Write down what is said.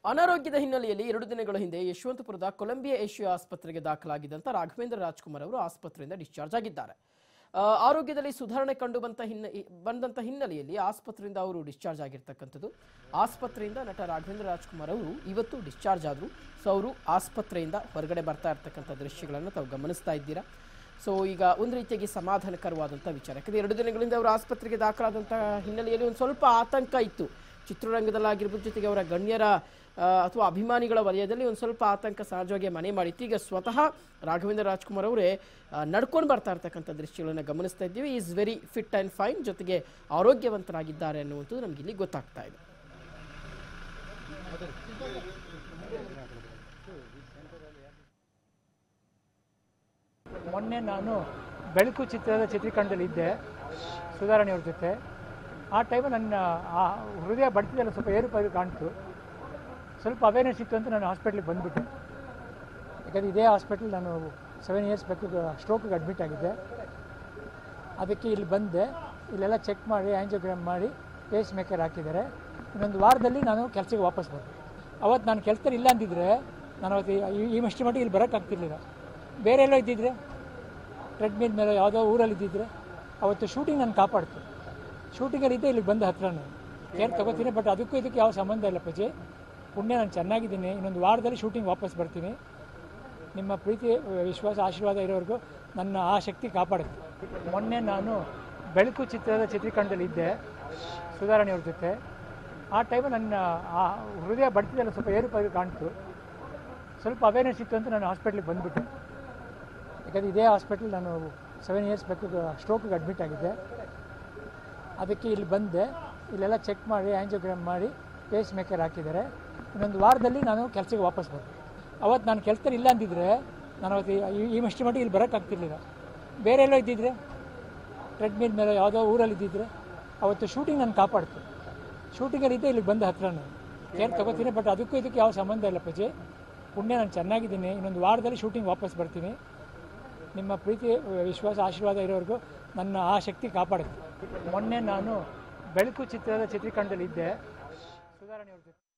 ಅನಾರೋಗ್ಯದ ಹಿನ್ನೆಲೆಯಲ್ಲಿ ಎರಡು ದಿನಗಳ ಹಿಂದೆ ಯಶವಂತಪುರದ ಕೊಲಂಬಿಯಾ ಏಷ್ಯಾ ಆಸ್ಪತ್ರೆಗೆ ದಾಖಲಾಗಿದ್ದಂಥ ರಾಘವೇಂದ್ರ ರಾಜ್ಕುಮಾರ್ ಅವರು ಆಸ್ಪತ್ರೆಯಿಂದ ಡಿಸ್ಚಾರ್ಜ್ ಆಗಿದ್ದಾರೆ ಆ, ಆರೋಗ್ಯದಲ್ಲಿ ಸುಧಾರಣೆ ಕಂಡು ಬಂತ ಹಿನ್ನೆ ಬಂದಂಥ ಹಿನ್ನೆಲೆಯಲ್ಲಿ ಆಸ್ಪತ್ರೆಯಿಂದ ಅವರು ಡಿಸ್ಚಾರ್ಜ್ ಆಗಿರ್ತಕ್ಕಂಥದ್ದು ಆಸ್ಪತ್ರೆಯಿಂದ ನಟ ರಾಘವೇಂದ್ರ ರಾಜ್ಕುಮಾರ್ ಅವರು ಇವತ್ತು ಡಿಸ್ಚಾರ್ಜ್ ಆದರು ಸೊ ಅವರು ಆಸ್ಪತ್ರೆಯಿಂದ ಹೊರಗಡೆ ಬರ್ತಾ ಇರ್ತಕ್ಕಂಥ ದೃಶ್ಯಗಳನ್ನು ತಾವು ಗಮನಿಸ್ತಾ ಇದ್ದೀರಾ ಸೊ ಈಗ ಒಂದು ರೀತಿಯಾಗಿ ಸಮಾಧಾನಕರವಾದಂಥ ವಿಚಾರ ಯಾಕಂದರೆ ಎರಡು ದಿನಗಳಿಂದ ಅವರು ಆಸ್ಪತ್ರೆಗೆ ದಾಖಲಾದಂಥ ಹಿನ್ನೆಲೆಯಲ್ಲಿ ಒಂದು ಸ್ವಲ್ಪ ಆತಂಕ ಇತ್ತು ಚಿತ್ರರಂಗದಲ್ಲಾಗಿರ್ಬೋದು ಜೊತೆಗೆ ಅವರ ಗಣ್ಯರ ಆ, ಅಥವಾ ಅಭಿಮಾನಿಗಳ ವಲಯದಲ್ಲಿ ಒಂದು ಸ್ವಲ್ಪ ಆತಂಕ ಸಹಜವಾಗಿ ಮನೆ ಮಾಡಿತ್ತು ಈಗ ಸ್ವತಃ ರಾಘವೇಂದ್ರ ರಾಜ್ಕುಮಾರ್ ಅವರೇ ನಡ್ಕೊಂಡು ಬರ್ತಾ ಇರ್ತಕ್ಕಂಥ ದೃಶ್ಯಗಳನ್ನು ಗಮನಿಸ್ತಾ ಇದ್ದೀವಿ is very fit and fine ಜೊತೆಗೆ ಆರೋಗ್ಯವಂತರಾಗಿದ್ದಾರೆ ಅನ್ನುವಂಥದ್ದು ನಮಗೆ ಇಲ್ಲಿ ಗೊತ್ತಾಗ್ತಾ ಇದೆ ಮೊನ್ನೆ ನಾನು ಬೆಳಕು ಚಿತ್ರದ ಚಿತ್ರೀಕರಣದಲ್ಲಿದ್ದೆ ಸುಧಾರಣೆಯವ್ರ ಜೊತೆ ಆ ಟೈಮು ನನ್ನ ಆ ಹೃದಯ ಬಡ್ತಿದ್ದೆಲ್ಲ ಸ್ವಲ್ಪ ಏರುಪಾರು ಕಾಣ್ತು ಸ್ವಲ್ಪ ಅವೇರ್ನೆಸ್ ಇತ್ತು ಅಂತ ನಾನು ಹಾಸ್ಪಿಟ್ಲಿಗೆ ಬಂದುಬಿಟ್ಟೆ ಯಾಕಂದರೆ ಇದೇ ಹಾಸ್ಪಿಟ್ಲ್ ನಾನು ಸೆವೆನ್ ಇಯರ್ಸ್ ಬೇಕು ಸ್ಟ್ರೋಕ್ಗೆ ಅಡ್ಮಿಟ್ ಆಗಿದ್ದೆ ಅದಕ್ಕೆ ಇಲ್ಲಿ ಬಂದೆ ಇಲ್ಲೆಲ್ಲ ಚೆಕ್ ಮಾಡಿ ಆ್ಯಂಜಿಯೋಗ್ರಾಮ್ ಮಾಡಿ ಪೇಸ್ ಮೇಕರ್ ಹಾಕಿದ್ದಾರೆ ಇನ್ನೊಂದು ವಾರದಲ್ಲಿ ನಾನು ಕೆಲಸಕ್ಕೆ ವಾಪಸ್ ಬಂದೆ ಅವತ್ತು ನಾನು ಕೆಲಸದಲ್ಲಿ ಇಲ್ಲ ಅಂದಿದ್ರೆ ನಾನು ಅವತ್ತು ಈ- ಈ ಮಷ್ಟಿ ಮಟ್ಟಿಗೆ ಇಲ್ಲಿ ಬರೋಕ್ಕಾಗ್ತಿರ್ಲಿಲ್ಲ ಬೇರೆ ಎಲ್ಲೋ ಇದ್ದಿದ್ರೆ ಟ್ರೆಡ್ಮಿಲ್ ಮೇಲೆ ಯಾವುದೋ ಊರಲ್ಲಿ ಇದ್ದಿದ್ರೆ ಅವತ್ತು ಶೂಟಿಂಗ್ ನಾನು ಕಾಪಾಡ್ತು ಶೂಟಿಂಗಲ್ಲಿ ಇದ್ದೆ ಇಲ್ಲಿಗೆ ಬಂದ ಹತ್ರ ನಾನು ಕೇರ್ ತಗೋತೀನಿ ಬಟ್ ಅದಕ್ಕೂ ಇದಕ್ಕೆ ಯಾವ ಸಂಬಂಧ ಇಲ್ಲ ಪೂಜೆ ಪುಣ್ಯ ನಾನು ಚೆನ್ನಾಗಿದ್ದೀನಿ ಇನ್ನೊಂದು ವಾರದಲ್ಲಿ ಶೂಟಿಂಗ್ ವಾಪಸ್ ಬರ್ತೀನಿ ನಿಮ್ಮ ಪ್ರೀತಿ ವಿಶ್ವಾಸ ಆಶೀರ್ವಾದ ಇರೋವರೆಗೂ ನನ್ನ ಆ ಶಕ್ತಿ ಕಾಪಾಡುತ್ತೆ ಮೊನ್ನೆ ನಾನು ಬೆಳಕು ಚಿತ್ರದ ಚಿತ್ರೀಕರಣದಲ್ಲಿದ್ದೆ ಸುಧಾರಣೆಯವ್ರ ಜೊತೆ ಆ ಟೈಮು ನನ್ನ ಆ ಹೃದಯ ಬಡ್ತಿದ್ದೆಲ್ಲ ಸ್ವಲ್ಪ ಏರುಪಾರು ಕಾಣ್ತು ಸ್ವಲ್ಪ ಅವೇರ್ನೆಸ್ ಇತ್ತು ಅಂತ ನಾನು ಹಾಸ್ಪಿಟ್ಲಿಗೆ ಬಂದುಬಿಟ್ಟೆ ಯಾಕಂದರೆ ಇದೇ ಹಾಸ್ಪಿಟ್ಲ್ ನಾನು ಸೆವೆನ್ ಇಯರ್ಸ್ ಬೇಕು ಸ್ಟ್ರೋಕ್ಗೆ ಅಡ್ಮಿಟ್ ಆಗಿದ್ದೆ ಅದಕ್ಕೆ ಇಲ್ಲಿ ಬಂದೆ ಇಲ್ಲೆಲ್ಲ ಚೆಕ್ ಮಾಡಿ ಆ್ಯಂಜಿಯೋಗ್ರಾಮ್ ಮಾಡಿ ಪೇಸ್ ಮೇಕರ್ ಹಾಕಿದ್ದಾರೆ ಇನ್ನೊಂದು ವಾರದಲ್ಲಿ ನಾನು ಕೆಲಸಕ್ಕೆ ವಾಪಸ್ ಬಂದೆ ಅವತ್ತು ನಾನು ಕೆಲಸದಲ್ಲಿ ಇಲ್ಲ ಅಂದಿದ್ರೆ ನಾನು ಅವತ್ತು ಈ- ಈ ಮಷ್ಟಿ ಮಟ್ಟಿಗೆ ಇಲ್ಲಿ ಬರೋಕ್ಕಾಗ್ತಿರ್ಲಿಲ್ಲ ಬೇರೆ ಎಲ್ಲೋ ಇದ್ದಿದ್ರೆ ಟ್ರೆಡ್ಮಿಲ್ ಮೇಲೆ ಯಾವುದೋ ಊರಲ್ಲಿ ಇದ್ದಿದ್ರೆ ಅವತ್ತು ಶೂಟಿಂಗ್ ನಾನು ಕಾಪಾಡ್ತು ಶೂಟಿಂಗಲ್ಲಿ ಇದ್ದೆ ಇಲ್ಲಿಗೆ ಬಂದ ಹತ್ರ ನಾನು ಕೇರ್ ತಗೋತೀನಿ ಬಟ್ ಅದಕ್ಕೂ ಇದಕ್ಕೆ ಯಾವ ಸಂಬಂಧ ಇಲ್ಲ ಪೂಜೆ ಪುಣ್ಯ ನಾನು ಚೆನ್ನಾಗಿದ್ದೀನಿ ಇನ್ನೊಂದು ವಾರದಲ್ಲಿ ಶೂಟಿಂಗ್ ವಾಪಸ್ ಬರ್ತೀನಿ ನಿಮ್ಮ ಪ್ರೀತಿ ವಿಶ್ವಾಸ ಆಶೀರ್ವಾದ ಇರೋವರೆಗೂ ನನ್ನ ಆ ಶಕ್ತಿ ಕಾಪಾಡುತ್ತೆ ಮೊನ್ನೆ ನಾನು ಬೆಳಕು ಚಿತ್ರದ ಚಿತ್ರೀಕರಣದಲ್ಲಿದ್ದೆ ಸುಧಾರಣೆಯವ್ರ ಜೊತೆ